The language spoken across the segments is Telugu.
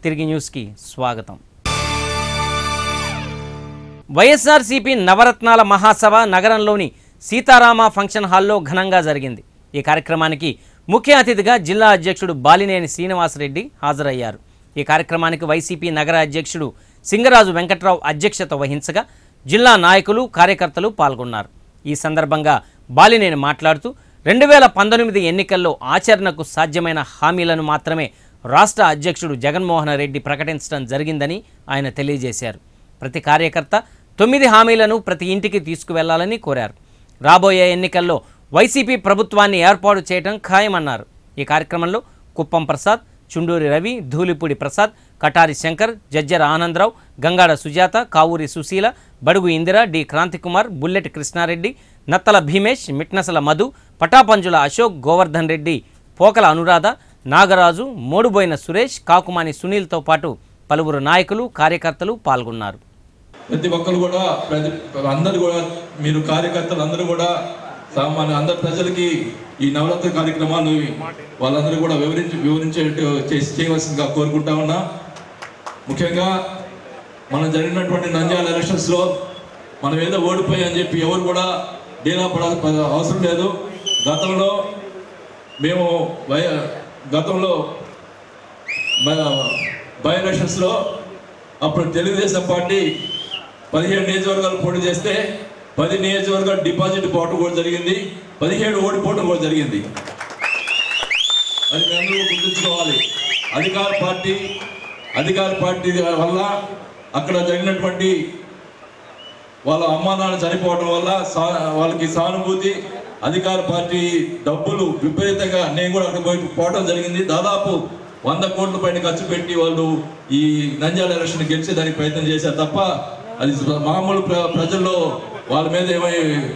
తిరిగి న్యూస్కి స్వాగతం వైఎస్ఆర్సీపీ నవరత్నాల మహాసభ నగరంలోని సీతారామ ఫంక్షన్ హాల్లో ఘనంగా జరిగింది ఈ కార్యక్రమానికి ముఖ్య అతిథిగా జిల్లా అధ్యక్షుడు బాలినేని శ్రీనివాసరెడ్డి హాజరయ్యారు ఈ కార్యక్రమానికి వైసీపీ నగర అధ్యక్షుడు సింగరాజు వెంకట్రావు అధ్యక్షత వహించగా జిల్లా నాయకులు కార్యకర్తలు పాల్గొన్నారు ఈ సందర్భంగా బాలినేని మాట్లాడుతూ రెండు వేల పంతొమ్మిది ఎన్నికల్లో ఆచరణకు సాధ్యమైన హామీలను మాత్రమే రాష్ట్ర అధ్యక్షుడు జగన్మోహన్ రెడ్డి ప్రకటించడం జరిగిందని ఆయన తెలియజేశారు ప్రతి కార్యకర్త తొమ్మిది హామీలను ప్రతి ఇంటికి తీసుకువెళ్లాలని కోరారు రాబోయే ఎన్నికల్లో వైసీపీ ప్రభుత్వాన్ని ఏర్పాటు చేయడం ఖాయమన్నారు ఈ కార్యక్రమంలో కుప్పం ప్రసాద్ చుండూరి రవి ధూళిపూడి ప్రసాద్ కటారి శంకర్ జజ్జర ఆనందరావు గంగాడ సుజాత కావూరి సుశీల బడుగు ఇందిర డి క్రాంతికుమార్ బుల్లెట్ కృష్ణారెడ్డి నత్తల భీమేష్ మిట్నసల మధు పటాపంజుల అశోక్ గోవర్ధన్ రెడ్డి పోకల అనురాధ నాగరాజు మోడుబోయిన సురేష్ కాకుమాని సునీల్తో పాటు పలువురు నాయకులు కార్యకర్తలు పాల్గొన్నారు ప్రతి ఒక్కరు కూడా ప్రతి అందరు కూడా మీరు కార్యకర్తలు అందరూ కూడా సామాన్య అందరు ప్రజలకి ఈ నవరాత్రి కార్యక్రమాలు వాళ్ళందరూ కూడా వివరించి వివరించేట్టు చేసి చేయవలసిందిగా కోరుకుంటా ఉన్నా ముఖ్యంగా మనం జరిగినటువంటి నంద్యాల ఎలక్షన్స్ లో మనం ఏదో ఓడిపోయామని చెప్పి ఎవరు కూడా డీలా పడాల్సిన అవసరం లేదు గతంలో మేము వై- గతంలో బై ఎలక్షన్స్లో అప్పుడు తెలుగుదేశం పార్టీ పదిహేడు నియోజకవర్గాలు పోటీ చేస్తే పది నియోజకవర్గాలు డిపాజిట్ పోవటం కూడా జరిగింది పదిహేడు ఓడిపోవడం కూడా జరిగింది అది మీ అందరూ గుర్తుంచుకోవాలి అధికార పార్టీ అధికార పార్టీ వల్ల అక్కడ జరిగినటువంటి వాళ్ళ అమ్మా నాన్న చనిపోవడం వల్ల సా- వాళ్ళకి సానుభూతి అధికార పార్టీ డబ్బులు విపరీతంగా నేను కూడా అక్కడ పోయి పోవడం జరిగింది దాదాపు వంద కోట్ల పైన ఖర్చు పెట్టి వాళ్ళు ఈ నంద్యాల ఎలక్షన్ గెలిచేదానికి ప్రయత్నం చేశారు తప్ప అది మామూలు ప్ర- ప్రజల్లో వాళ్ళ మీద ఏమై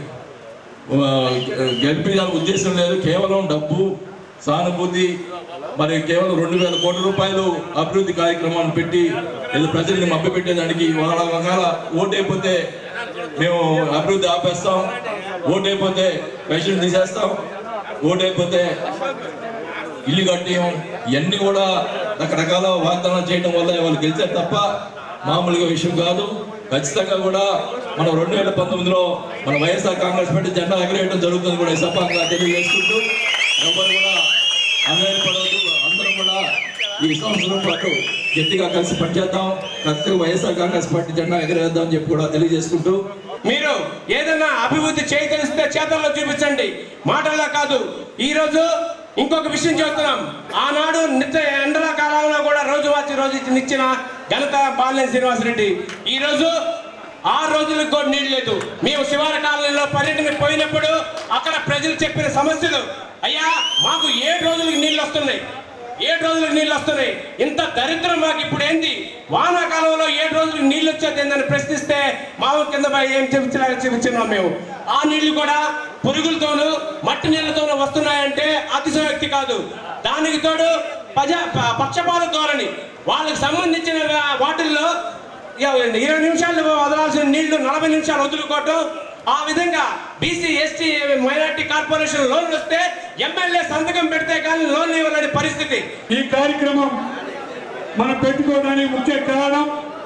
ఆ, గెలిపించాలని ఉద్దేశం లేదు కేవలం డబ్బు సానుభూతి మరి కేవలం రెండు వేల కోట్ల రూపాయలు అభివృద్ధి కార్యక్రమాన్ని పెట్టి ఏదో ప్రజల్ని మభ్యపెట్టేదానికి వాళ్ళ రకాల ఓటైపోతే మేము అభివృద్ధి ఆపేస్తాం ఓటైపోతే పెన్షన్ తీసేస్తాం ఓటైపోతే ఇల్లు కట్టేయం ఇవన్నీ కూడా రకరకాల వాగ్దానాలు చేయడం వల్ల వాళ్ళు గెలిచారు తప్ప మామూలుగా విషయం కాదు ఖచ్చితంగా కూడా మనం రెండు వేల పంతొమ్మిదిలో మన వైఎస్ఆర్ కాంగ్రెస్ పార్టీ జెండా ఎగరేయడం జరుగుతుంది కూడా ఈ సభంగా తెలియజేసుకుంటూ ఎవరు కూడా ఆనందపడవద్దు అందరం కూడా ఈ సంవత్సరం పాటు గట్టిగా కలిసి పనిచేద్దాం ఖచ్చితంగా వైఎస్ఆర్ కాంగ్రెస్ పార్టీ జెండా ఎగరేద్దాం అని చెప్పి కూడా తెలియజేసుకుంటూ మీరు ఏదైనా అభివృద్ధి చేయదలిస్తే చేతల్లో చూపించండి మాటల్లో కాదు ఈ రోజు ఇంకొక విషయం చూస్తున్నాం ఆనాడు నిత్య ఎండల కాలంలో కూడా రోజు వచ్చి రోజు ఇచ్చిన ఘనత బాలినేని శ్రీనివాసరెడ్డి ఈ రోజు ఆ రోజులకు కూడా నీళ్ళు లేదు మేము శివార కాలనీలో పర్యటన పోయినప్పుడు అక్కడ ప్రజలు చెప్పిన సమస్యలు అయ్యా మాకు ఏడు రోజులకు నీళ్ళు వస్తున్నాయి ఏడు రోజులకు నీళ్ళు వస్తున్నాయి ఇంత దరిద్రం మాకు ఇప్పుడు ఏంది వానాకాలంలో ఏడు రోజులకు నీళ్ళు వచ్చేది ఏందని ప్రశ్నిస్తే మామూలు కింద పోయి ఏం చూపించలేక చూపించున్నాం మేము ఆ నీళ్లు కూడా పురుగులతోనూ మట్టి నీళ్ళతోనూ వస్తున్నాయంటే అతిశయోక్తి కాదు దానికి తోడు ప్రజా ప- పక్షపాత ధోరణి వాళ్ళకి సంబంధించిన వా- వాటిల్లో ఇరవై ఇరవై నిమిషాలు వదలాల్సిన నీళ్లు నలభై నిమిషాలు వదులుకోవటం ఆ విధంగా బీసీ ఎస్టీ మైనార్టీ కార్పొరేషన్ లోన్లు వస్తే ఎమ్మెల్యే సంతకం పెడితే కానీ లోన్ ఇవ్వలేని పరిస్థితి ఈ కార్యక్రమం మనం పెట్టుకోవడానికి ముఖ్య కారణం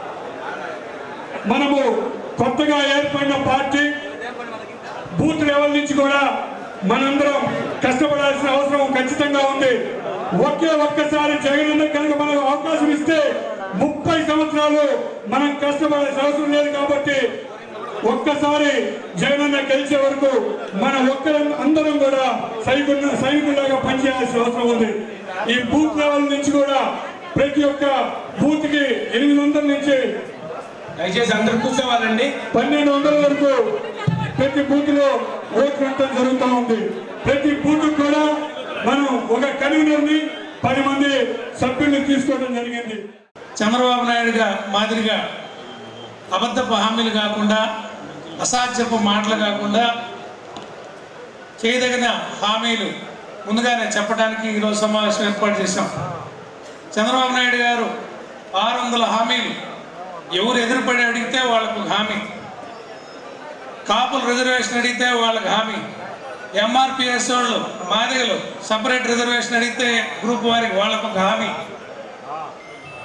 మనము కొత్తగా ఏర్పడిన పార్టీ బూత్ లెవెల్ నుంచి కూడా మనందరం కష్టపడాల్సిన అవసరం ఖచ్చితంగా ఉంది ఒకే ఒక్కసారి జగనన్న కనుక మనకు అవకాశం ఇస్తే ముప్పై సంవత్సరాలు మనం కష్టపడాల్సిన అవసరం లేదు కాబట్టి ఒక్కసారి జగనన్న గెలిచే వరకు మన ఒక్కరం అందరం కూడా సైనికుల సైనికులాగా పనిచేయాల్సిన అవసరం ఉంది ఈ బూత్ లెవెల్ నుంచి కూడా ప్రతి ఒక్క బూత్ కి ఎనిమిది వందల నుంచి దయచేసి అందరూ కూర్చోవాలండి పన్నెండు వందల వరకు ప్రతి బూత్ లో ఓట్లు ఉండటం జరుగుతూ ఉంది ప్రతి బూత్ కూడా మనం ఒక కన్వీనర్ ని పది మంది సభ్యుల్ని తీసుకోవడం జరిగింది చంద్రబాబు నాయుడుగా మాదిరిగా అబద్ధపు హామీలు కాకుండా అసాధ్యపు మాటలు కాకుండా చేయదగిన హామీలు ముందుగానే చెప్పడానికి ఈరోజు సమావేశం ఏర్పాటు చేశాం చంద్రబాబు నాయుడు గారు ఆరు వందల హామీలు ఎవరు ఎదురుపడి అడిగితే వాళ్ళకు ఒక హామీ కాపులు రిజర్వేషన్ అడిగితే వాళ్ళకి హామీ ఎంఆర్పిఎస్ వాళ్ళు మాదిగలు సపరేట్ రిజర్వేషన్ అడిగితే గ్రూప్ వారికి వాళ్ళకు ఒక హామీ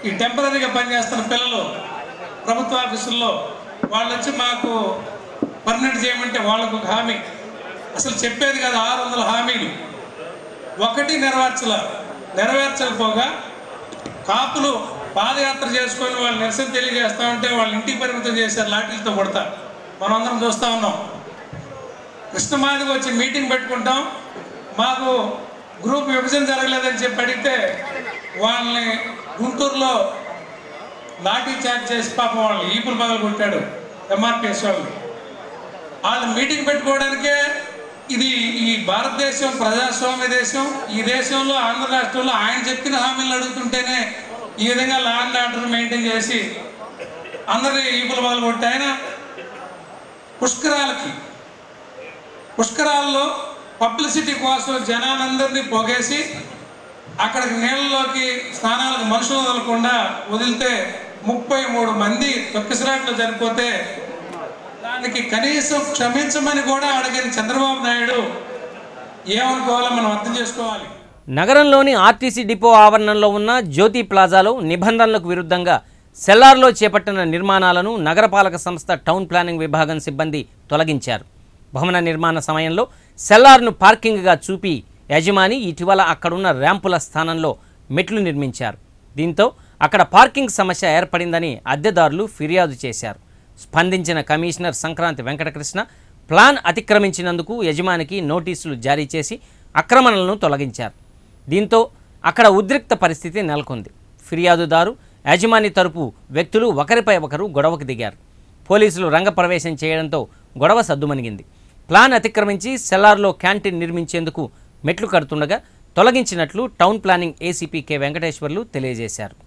ఈ టెంపరీగా పనిచేస్తున్న పిల్లలు ప్రభుత్వ ఆఫీసుల్లో వాళ్ళు వచ్చి మాకు పర్మనెంట్ చేయమంటే వాళ్ళకు ఒక హామీ అసలు చెప్పేది కదా ఆరు వందల హామీలు ఒకటి నెరవేర్చల నెరవేర్చకపోగా కాపులు పాదయాత్ర చేసుకొని వాళ్ళు నిరసన తెలియజేస్తా ఉంటే వాళ్ళ ఇంటికి పరిమితం చేశారు లాఠీలతో కొడతా మనం అందరం చూస్తూ ఉన్నాం కృష్ణమాదికి వచ్చి మీటింగ్ పెట్టుకుంటాం మాకు గ్రూప్ విభజన జరగలేదని చెప్పి అడిగితే వాళ్ళని గుంటూరులో లాఠీ చార్జ్ చేసి పాపం వాళ్ళు ఈపులు పగలు కొట్టాడు ఎంఆర్పిఎస్ వాళ్ళు వాళ్ళు మీటింగ్ పెట్టుకోవడానికే ఇది ఈ భారతదేశం ప్రజాస్వామ్య దేశం ఈ దేశంలో ఆంధ్ర రాష్ట్రంలో ఆయన చెప్పిన హామీలు అడుగుతుంటేనే ఈ విధంగా లా అండ్ ఆర్డర్ మెయింటైన్ చేసి అందరి ఈపుల పగలు కొట్టి ఆయన పుష్కరాలకి పుష్కరాల్లో పబ్లిసిటీ కోసం జనాలందరినీ పొగేసి అక్కడికి నీళ్ళలోకి స్నానాలకు మనుషులు వదలకుండా వదిలితే ముప్పై మూడు మంది తొక్కిసలాట్లో చనిపోతే దానికి కనీసం క్షమించమని కూడా అడిగిన చంద్రబాబు నాయుడు ఏమనుకోవాలో మనం అర్థం చేసుకోవాలి నగరంలోని ఆర్టీసీ డిపో ఆవరణంలో ఉన్న జ్యోతి ప్లాజాలో నిబంధనలకు విరుద్ధంగా సెల్లార్లో చేపట్టిన నిర్మాణాలను నగరపాలక సంస్థ టౌన్ ప్లానింగ్ విభాగం సిబ్బంది తొలగించారు భవన నిర్మాణ సమయంలో సెల్లార్ను పార్కింగ్గా చూపి యజమాని ఇటీవల అక్కడున్న ర్యాంపుల స్థానంలో మెట్లు నిర్మించారు దీంతో అక్కడ పార్కింగ్ సమస్య ఏర్పడిందని అద్దెదారులు ఫిర్యాదు చేశారు స్పందించిన కమిషనర్ సంక్రాంతి వెంకటకృష్ణ ప్లాన్ అతిక్రమించినందుకు యజమానికి నోటీసులు జారీ చేసి ఆక్రమణలను తొలగించారు దీంతో అక్కడ ఉద్రిక్త పరిస్థితి నెలకొంది ఫిర్యాదుదారు యజమాని తరపు వ్యక్తులు ఒకరిపై ఒకరు గొడవకు దిగారు పోలీసులు రంగప్రవేశం చేయడంతో గొడవ సద్దుమణిగింది ప్లాన్ అతిక్రమించి సెల్లార్లో క్యాంటీన్ నిర్మించేందుకు మెట్లు కడుతుండగా తొలగించినట్లు town planning ACP K Venkateswarlu తెలియజేశారు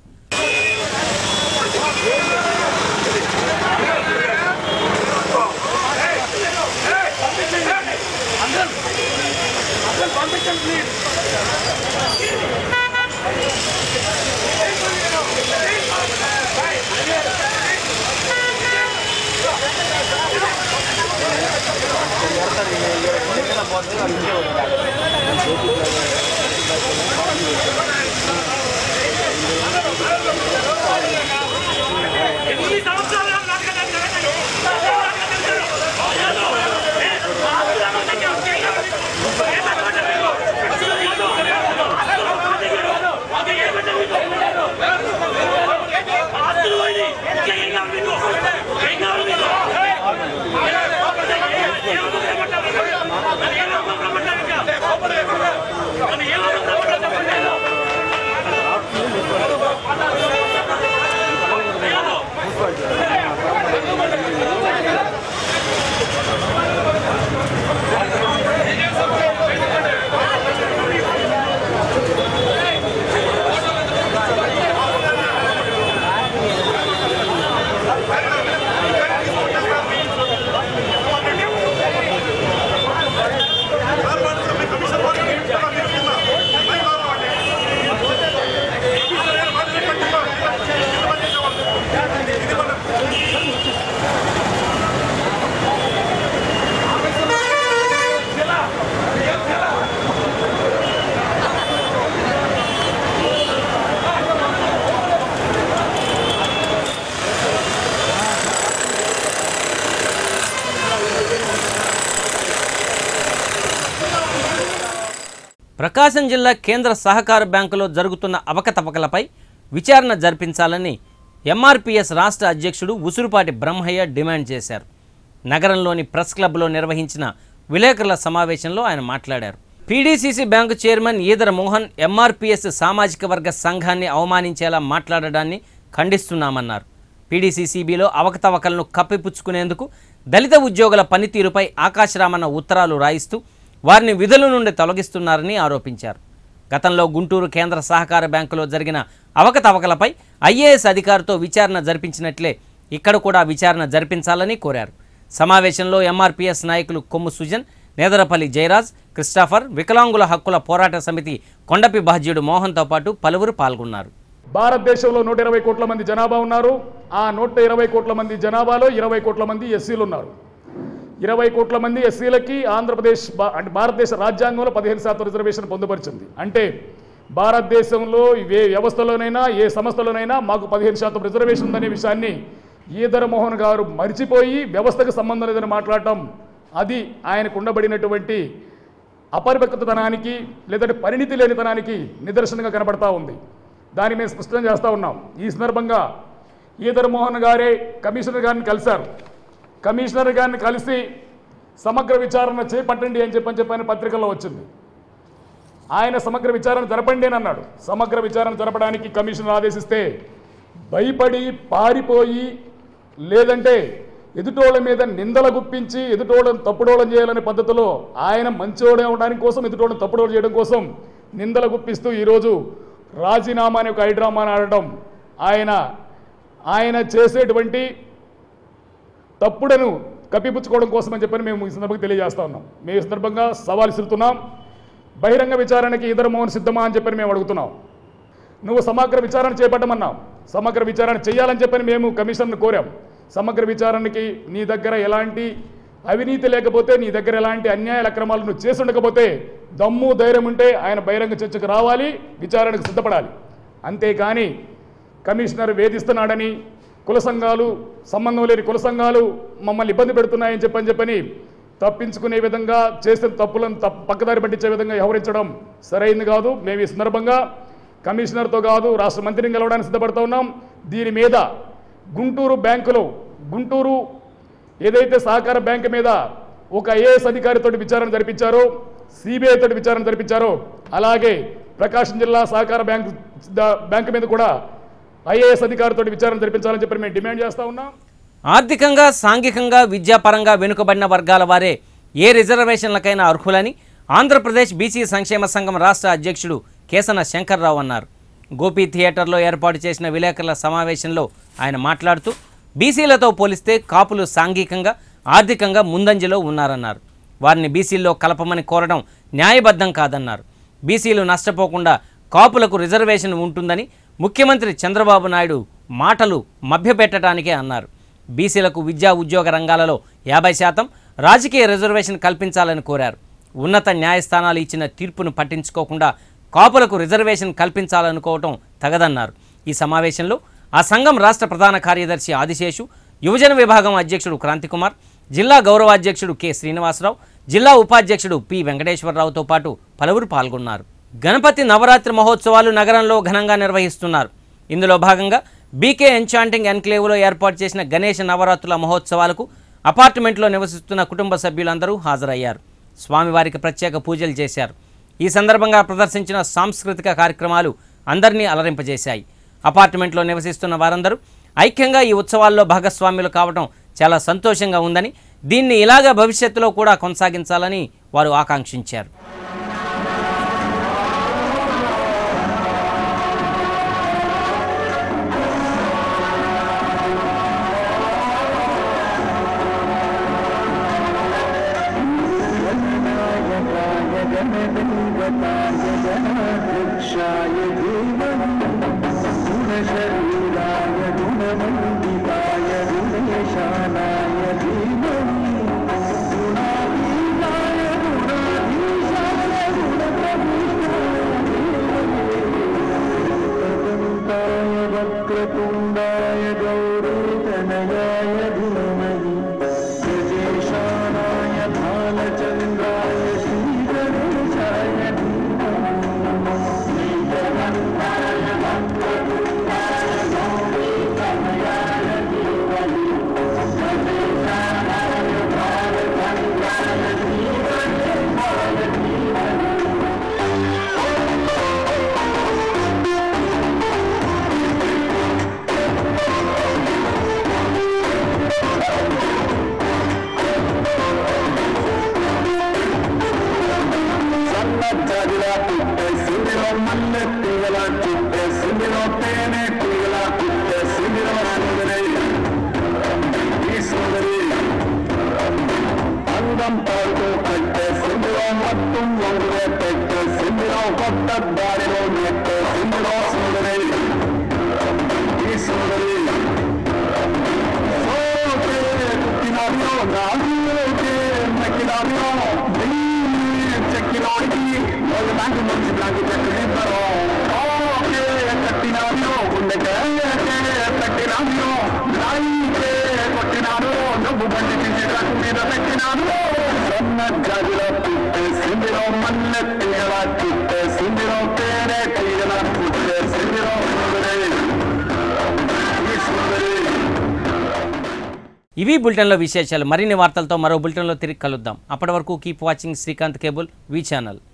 ప్రకాశం జిల్లా కేంద్ర సహకార బ్యాంకులో జరుగుతున్న అవకతవకలపై విచారణ జరిపించాలని ఎంఆర్పిఎస్ రాష్ట్ర అధ్యక్షుడు ఉసురుపాటి బ్రహ్మయ్య డిమాండ్ చేశారు నగరంలోని ప్రెస్ క్లబ్లో నిర్వహించిన విలేకరుల సమావేశంలో ఆయన మాట్లాడారు PDCC bank chairman Edara Mohan MRPS సామాజిక వర్గ సంఘాన్ని అవమానించేలా మాట్లాడడాన్ని ఖండిస్తున్నామన్నారు పీడీసీసీబీలో అవకతవకలను కప్పిపుచ్చుకునేందుకు దళిత ఉద్యోగుల పనితీరుపై ఆకాశరామన్న ఉత్తరాలు రాయిస్తూ వారిని విధుల నుండి తొలగిస్తున్నారని ఆరోపించారు గతంలో గుంటూరు కేంద్ర సహకార బ్యాంకులో జరిగిన అవకతవకలపై ఐఏఎస్ అధికారితో విచారణ జరిపించినట్లే ఇక్కడ కూడా విచారణ జరిపించాలని కోరారు సమావేశంలో ఎంఆర్పీఎస్ నాయకులు కొమ్ము సుజన్ నేదరపల్లి జయరాజ్ క్రిస్టాఫర్ వికలాంగుల హక్కుల పోరాట సమితి కొండపి బాధ్యుడు మోహన్తో పాటు పలువురు పాల్గొన్నారు భారతదేశంలో నూట ఇరవై కోట్ల మంది జనాభా ఉన్నారు ఆ నూట ఇరవై కోట్ల మంది జనాభాలో ఇరవై కోట్ల మంది ఎస్సీలు ఉన్నారు ఇరవై కోట్ల మంది ఎస్సీలకి ఆంధ్రప్రదేశ్ భా- అంటే భారతదేశ రాజ్యాంగంలో పదిహేను శాతం రిజర్వేషన్ పొందుపరిచింది అంటే భారతదేశంలో ఏ వ్యవస్థలోనైనా ఏ సంస్థలోనైనా మాకు పదిహేను శాతం రిజర్వేషన్ ఉందనే విషయాన్ని ఈదర మోహన్ గారు మరిచిపోయి వ్యవస్థకు సంబంధం లేదని మాట్లాడటం అది ఆయనకు ఉండబడినటువంటి అపరిపక్వతనానికి లేదంటే పరిణితి లేనితనానికి నిదర్శనంగా కనబడతా ఉంది దాన్ని మేము స్పష్టం చేస్తూ ఉన్నాం ఈ సందర్భంగా ఈదర్ మోహన్ గారే కమిషనర్ గారిని కలిశారు కమిషనర్ గారిని కలిసి సమగ్ర విచారణ చేపట్టండి అని చెప్పని చెప్పని పత్రికల్లో వచ్చింది ఆయన సమగ్ర విచారణ జరపండి అని అన్నాడు సమగ్ర విచారణ జరపడానికి కమిషనర్ ఆదేశిస్తే భయపడి పారిపోయి లేదంటే ఎదుటోళ్ళ మీద నిందల గుప్పించి ఎదుటోళ్ళని తప్పుడోళం చేయాలనే పద్ధతిలో ఆయన మంచోడే అవడానికి కోసం ఎదుటోళ్ళని తప్పుడోళం చేయడం కోసం నిందల గుప్పిస్తూ ఈరోజు రాజీనామా అనే ఒక హైడ్రామాని ఆడటం ఆయన ఆయన చేసేటువంటి తప్పుడను కప్పిపుచ్చుకోవడం కోసం అని చెప్పని మేము ఈ సందర్భంగా తెలియజేస్తా ఉన్నాం మేము ఈ సందర్భంగా సవాల్ ఇస్తున్నాం బహిరంగ విచారణకి ఇద్దరు మౌన్ సిద్ధమా అని చెప్పని మేము అడుగుతున్నాం నువ్వు సమగ్ర విచారణ చేపట్టమన్నాం సమగ్ర విచారణ చేయాలని చెప్పని మేము కమిషన్ను కోరాం సమగ్ర విచారణకి నీ దగ్గర ఎలాంటి అవినీతి లేకపోతే నీ దగ్గర ఎలాంటి అన్యాయాల అక్రమాలు నువ్వు చేసి ఉండకపోతే దమ్ము ధైర్యం ఉంటే ఆయన బహిరంగ చర్చకు రావాలి విచారణకు సిద్ధపడాలి అంతేకాని కమిషనర్ వేధిస్తున్నాడని కుల సంఘాలు సంబంధం లేని కుల సంఘాలు మమ్మల్ని ఇబ్బంది పెడుతున్నాయని చెప్పని చెప్పని తప్పించుకునే విధంగా చేసిన తప్పులను తప్పు పక్కదారి పట్టించే విధంగా వ్యవహరించడం సరైంది కాదు మేము ఈ సందర్భంగా కమిషనర్తో కాదు రాష్ట్ర మంత్రిని కలవడానికి సిద్ధపడుతూ ఉన్నాం దీని మీద గుంటూరు బ్యాంకులో గుంటూరు ఏదైతే సహకార బ్యాంకు మీద ఒక ఐఏఎస్ అధికారితో విచారణ జరిపించారో సిబిఐ తోటి విచారణ జరిపించారో అలాగే ప్రకాశం జిల్లా సహకార బ్యాంకు ద- బ్యాంకు మీద కూడా ఐఏఎస్ అధికారితో విచారణ జరిపించాలని చెప్పి మేము డిమాండ్ చేస్తా ఉన్నాం ఆర్థికంగా సాంఘికంగా విద్యాపరంగా వెనుకబడిన వర్గాల వారే ఏ రిజర్వేషన్లకైనా అర్హులని ఆంధ్రప్రదేశ్ బీసీ సంక్షేమ సంఘం రాష్ట్ర అధ్యక్షుడు కేసన శంకర్రావు అన్నారు గోపి థియేటర్లో ఏర్పాటు చేసిన విలేకరుల సమావేశంలో ఆయన మాట్లాడుతూ బీసీలతో పోలిస్తే కాపులు సాంఘికంగా ఆర్థికంగా ముందంజలో ఉన్నారన్నారు వారిని బీసీల్లో కలపమని కోరడం న్యాయబద్ధం కాదన్నారు బీసీలు నష్టపోకుండా కాపులకు రిజర్వేషన్ ఉంటుందని ముఖ్యమంత్రి చంద్రబాబు నాయుడు మాటలు మభ్యపెట్టడానికే అన్నారు బీసీలకు విద్యా ఉద్యోగ రంగాలలో యాభై శాతం రాజకీయ రిజర్వేషన్ కల్పించాలని కోరారు ఉన్నత న్యాయస్థానాలు ఇచ్చిన తీర్పును పట్టించుకోకుండా కాపులకు రిజర్వేషన్ కల్పించాలనుకోవటం తగదన్నారు ఈ సమావేశంలో ఆ సంఘం రాష్ట్ర ప్రధాన కార్యదర్శి ఆదిశేషు యువజన విభాగం అధ్యక్షుడు క్రాంతికుమార్ జిల్లా గౌరవాధ్యక్షుడు కె శ్రీనివాసరావు జిల్లా ఉపాధ్యక్షుడు పి వెంకటేశ్వరరావుతో పాటు పలువురు పాల్గొన్నారు గణపతి నవరాత్రి మహోత్సవాలు నగరంలో ఘనంగా నిర్వహిస్తున్నారు ఇందులో భాగంగా బీకే ఎన్చాంటింగ్ ఎన్క్లేవ్లో ఏర్పాటు చేసిన గణేష నవరాత్రుల మహోత్సవాలకు అపార్ట్మెంట్లో నివసిస్తున్న కుటుంబ సభ్యులందరూ హాజరయ్యారు స్వామివారికి ప్రత్యేక పూజలు చేశారు ఈ సందర్భంగా ప్రదర్శించిన సాంస్కృతిక కార్యక్రమాలు అందరినీ అలరింపజేశాయి అపార్ట్మెంట్లో నివసిస్తున్న వారందరూ ఐక్యంగా ఈ ఉత్సవాల్లో భాగస్వాములు కావడం చాలా సంతోషంగా ఉందని దీన్ని ఇలాగా భవిష్యత్తులో కూడా కొనసాగించాలని వారు ఆకాంక్షించారు वक्रतुण्डाय गौरीतनयाय धीमहि गजेशानाय भालचन्द्राय श्रीगणेशाय సన్నజాజిలా పుట్టే సింగిలో మల్లె తీగల చుట్టే సింగిలో తేనె తీగల పుట్టే సింగిలో సుందరి ఈ సుందరి అందం పాటు కట్టే సింగిలో మొత్తం వంగులే పెట్టే సింగిలో కొత్త దారిలో నెట్టే సింగిలో సుందరి ఈ సుందరి సోకే కుట్టినాడియో నాలుగే నక్కినాడియో చెక్కినోడికి ఒక బ్యాంకు మంచి బ్యాంకు చెక్ ఇద్దరు ఇవి బులెటిన్లో విశేషాలు మరిన్ని వార్తలతో మరో బులెటిన్లో తిరిగి కలుద్దాం అప్పటి వరకు keep watching Srikanth cable V channel